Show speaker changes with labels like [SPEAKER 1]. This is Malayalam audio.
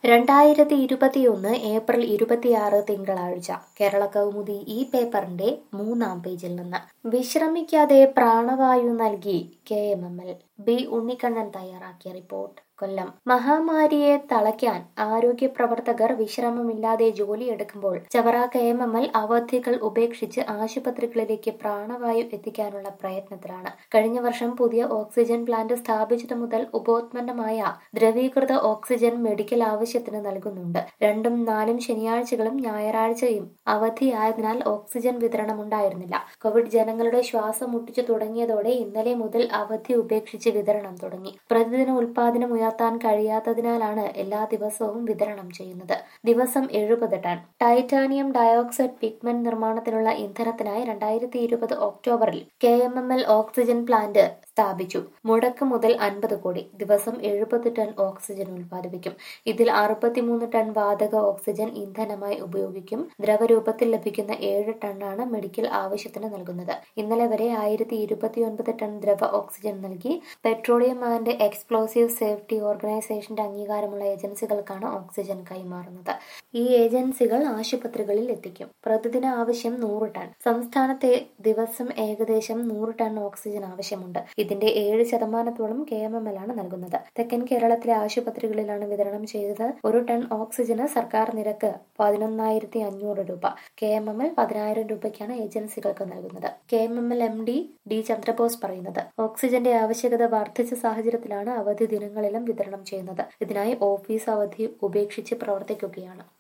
[SPEAKER 1] രണ്ടായിരത്തി ഇരുപത്തിയൊന്ന് ഏപ്രിൽ ഇരുപത്തിയാറ് തിങ്കളാഴ്ച കേരള കൗമുദി ഈ പേപ്പറിന്റെ മൂന്നാം പേജിൽ നിന്ന് വിശ്രമിക്കാതെ പ്രാണവായു നൽകി K M M L B Unnikannan തയ്യാറാക്കിയ റിപ്പോർട്ട് കൊല്ലം മഹാമാരിയെ തളയ്ക്കാൻ ആരോഗ്യ പ്രവർത്തകർ വിശ്രമമില്ലാതെ ജോലിയെടുക്കുമ്പോൾ Chavara K M M L അവധികൾ ഉപേക്ഷിച്ച് ആശുപത്രികളിലേക്ക് പ്രാണവായു എത്തിക്കാനുള്ള പ്രയത്നത്തിലാണ് കഴിഞ്ഞ വർഷം പുതിയ ഓക്സിജൻ പ്ലാന്റ് സ്ഥാപിച്ചതു മുതൽ ഉപോത്പന്നമായ ദ്രവീകൃത ഓക്സിജൻ മെഡിക്കൽ ആവശ്യത്തിന് നൽകുന്നുണ്ട് രണ്ടും നാലും ശനിയാഴ്ചകളും ഞായറാഴ്ചയും അവധിയായതിനാൽ ഓക്സിജൻ വിതരണം ഉണ്ടായിരുന്നില്ല കോവിഡ് ജനങ്ങളുടെ ശ്വാസം മുട്ടിച്ചു തുടങ്ങിയതോടെ ഇന്നലെ മുതൽ അവധി ഉപേക്ഷിച്ച് വിതരണം തുടങ്ങി പ്രതിദിന ഉൽപാദനം ഉയർത്താൻ കഴിയാത്തതിനാലാണ് എല്ലാ ദിവസവും വിതരണം ചെയ്യുന്നത് ദിവസം എഴുപത് ടൺ ടൈറ്റാനിയം ഡയോക്സൈഡ് പിഗ്മെന്റ് നിർമ്മാണത്തിനുള്ള ഇന്ധനത്തിനായി രണ്ടായിരത്തി ഇരുപത് ഒക്ടോബറിൽ K M M L oxygen plant സ്ഥാപിച്ചു മുടക്ക് മുതൽ അൻപത് കോടി ദിവസം എഴുപത് ടൺ ഓക്സിജൻ ഉൽപ്പാദിപ്പിക്കും ഇതിൽ അറുപത്തിമൂന്ന് ടൺ വാതക ഓക്സിജൻ ഇന്ധനമായി ഉപയോഗിക്കും ദ്രവരൂപത്തിൽ ലഭിക്കുന്ന ഏഴ് ടണ്ണാണ് മെഡിക്കൽ ആവശ്യത്തിന് നൽകുന്നത് ഇന്നലെ വരെ ആയിരത്തി ഇരുപത്തിയൊൻപത് ടൺ ദ്രവ ഓക്സിജൻ നൽകി പെട്രോളിയം ആൻഡ് എക്സ്പ്ലോസീവ് സേഫ്റ്റി ഓർഗനൈസേഷന്റെ അംഗീകാരമുള്ള ഏജൻസികൾക്കാണ് ഓക്സിജൻ കൈമാറുന്നത് ഈ ഏജൻസികൾ ആശുപത്രികളിൽ എത്തിക്കും പ്രതിദിന ആവശ്യം നൂറ് ടൺ സംസ്ഥാനത്തെ ദിവസം ഏകദേശം നൂറ് ടൺ ഓക്സിജൻ ആവശ്യമുണ്ട് ഇതിന്റെ ഏഴ് ശതമാനത്തോളം കെ എം എം എൽ ആണ് നൽകുന്നത് തെക്കൻ കേരളത്തിലെ ആശുപത്രികളിലാണ് വിതരണം ചെയ്തത് ഒരു ടൺ ഓക്സിജന് സർക്കാർ നിരക്ക് പതിനൊന്നായിരത്തി അഞ്ഞൂറ് രൂപ കെ എം എം എൽ പതിനായിരം രൂപയ്ക്കാണ് ഏജൻസികൾക്ക് നൽകുന്നത് K M M L M D D Chandrabose പറയുന്നത് ഓക്സിജന്റെ ആവശ്യകത വർദ്ധിച്ച സാഹചര്യത്തിലാണ് അവധി ദിനങ്ങളിലും വിതരണം ചെയ്യുന്നത് ഇതിനായി ഓഫീസ് അവധി ഉപേക്ഷിച്ച് പ്രവർത്തിക്കുകയാണ്